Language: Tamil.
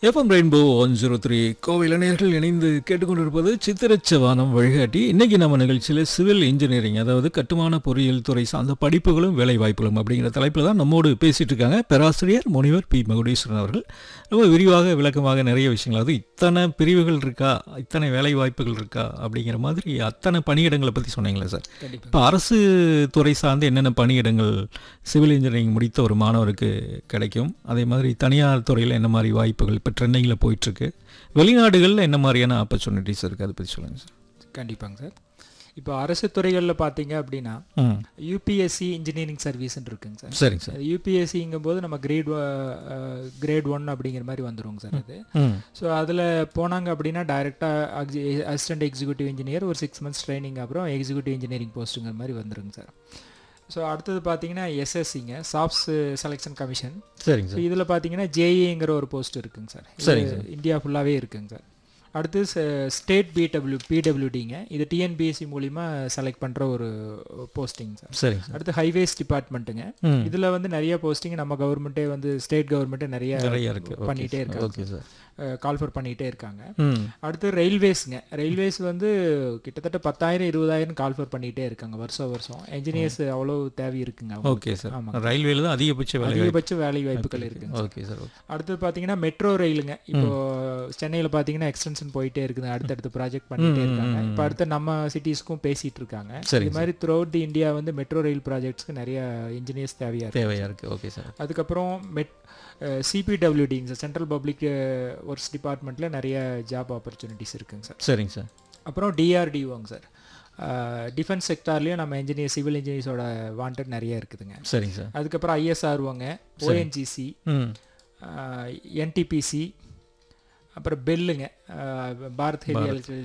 FM rainbow one zero three Kovai இளைஞர்கள் இணைந்து கேட்டுக்கொண்டிருப்பது சித்திரச்சவானம் வழிகாட்டி இன்னைக்கு நம்ம நிகழ்ச்சியில் சிவில் இன்ஜினியரிங் அதாவது கட்டுமான பொறியியல் துறை சார்ந்த படிப்புகளும் வேலை வாய்ப்புகளும் அப்படிங்கிற தலைப்பில் தான் நம்மோடு பேசிட்டு இருக்காங்க பேராசிரியர் முனிவர் பி மகுடீஸ்வரன் அவர்கள் ரொம்ப விரிவாக விளக்கமாக நிறைய விஷயங்கள் அதாவது இத்தனை பிரிவுகள் இருக்கா இத்தனை வேலை வாய்ப்புகள் இருக்கா அப்படிங்கிற மாதிரி அத்தனை பணியிடங்களை பற்றி சொன்னீங்களே சார் கண்டிப்பாக இப்போ அரசு துறை சார்ந்து என்னென்ன பணியிடங்கள் சிவில் இன்ஜினியரிங் முடித்த ஒரு மாணவருக்கு கிடைக்கும் அதே மாதிரி தனியார் துறையில் என்ன மாதிரி வாய்ப்புகள் இப்போ ட்ரெண்டிங்கில் போயிட்டுருக்கு வெளிநாடுகளில் என்ன மாதிரியான ஆப்பர்ச்சுனிட்டிஸ் இருக்குது அதை பற்றி சொல்லுங்கள் சார் கண்டிப்பாங்க சார் இப்போ அரசு துறைகளில் பார்த்தீங்க அப்படின்னா ம் யூபிஎஸ்சி இன்ஜினியரிங் சர்வீஸ்ன்னு இருக்குங்க சார் சரிங்க சார் யூபிஎஸ்சிங்கும் போது நம்ம கிரேட் கிரேட் ஒன் அப்படிங்கிற மாதிரி வந்துருங்க சார் அது ம் ஸோ அதில் போனாங்க அப்படின்னா டைரெக்டாக அசிஸ்டன்ட் எக்ஸிக்யூட்டிவ் இன்ஜினியர் ஒரு சிக்ஸ் மந்த்ஸ் ட்ரைனிங் அப்புறம் எக்ஸிக்யூட்டிவ் இன்ஜினியரிங் போஸ்ட்டுங்கிற மாதிரி வந்துருங்க சார் ஸோ அடுத்தது பார்த்தீங்கன்னா எஸ்எஸ்சிங்க சாஃப்ட்ஸ் செலெக்ஷன் கமிஷன் சரிங்க ஸோ சார் இதில் பார்த்தீங்கன்னா ஜேஇங்கிற ஒரு போஸ்ட் இருக்குங்க சார் இது சரிங்க சார். இந்தியா ஃபுல்லாகவே இருக்குங்க சார் அடுத்து ஸ்டேட் பிடபிள்யூ பிடபிள்யூடிங்க இது டிஎன்பிஎஸ்சி மூலிமா செலக்ட் பண்ணுற ஒரு போஸ்டிங் சார் சரிங்க சார் அடுத்து ஹைவேஸ் டிபார்ட்மெண்ட்டுங்க ம் இதில் வந்து நிறைய போஸ்டிங் நம்ம கவர்மெண்ட்டே வந்து ஸ்டேட் கவர்மெண்ட்டே நிறைய நிறைய இருக்குது பண்ணிகிட்டே இருக்காங்க ஓகே சார் கால்ஃபர் பண்ணிகிட்டே இருக்காங்க ம் அடுத்து ரயில்வேஸ்ங்க ரயில்வேஸ் வந்து கிட்டத்தட்ட பத்தாயிரம் இருபதாயிரம் கால்ஃபர் பண்ணிகிட்டே இருக்காங்க வருஷம் வருஷம் என்ஜினியர்ஸ் அவ்வளோ தேவை இருக்குங்க அவங்களுக்கு. ஓகே சார் ஆமாங்க. ரயில்வேல தான் அதிகபட்ச வேலை வாய்ப்பு அதிகபட்ச வேலை வாய்ப்புகள் இருக்குங்க ஓகே சார் ஓகே அடுத்து பார்த்தீங்கன்னா மெட்ரோ ரயிலுங்க இப்போ சென்னையில் பார்த்தீங்கன்னா எக்ஸ்டென்ஷன் போயிட்டே இருக்குது அடுத்தடுத்து ப்ராஜெக்ட் பண்ணிட்டே ம், இருக்காங்க ம், இப்போ அடுத்து நம்ம சிட்டிஸ்க்கும் பேசிட்டு இருக்காங்க சரிங்க இது மாதிரி த்ரூ அவுட் தி இந்தியா வந்து மெட்ரோ ரயில் ப்ராஜெக்ட்ஸ்க்கு நிறைய இன்ஜினியர்ஸ் தேவையா இருக்கு தேவையாக இருக்குது ஓகே சார் அதுக்கப்புறம் மெட் சிபிடபிள்யூடிங்க சார் சென்ட்ரல் பப்ளிக் ஒர்க்ஸ் டிபார்ட்மெண்ட்டில் நிறைய ஜாப் ஆப்பர்ச்சுனிட்டிஸ் இருக்குங்க சார் சரிங்க சார் அப்புறம் டிஆர்டிஓங்க சார் டிஃபென்ஸ் செக்டார்லேயும் நம்ம இன்ஜினியர் சிவில் இன்ஜினியர்ஸோட வாண்டட் நிறைய இருக்குதுங்க சரிங்க சார் அதுக்கப்புறம் ஐஎஸ்ஆர்ஓங்க ஓஎன்ஜிசி ம் என்டிபிசி அப்புறம் பெல்லுங்க அஹ், பாரத் ஹெவி எலக்ட்ரி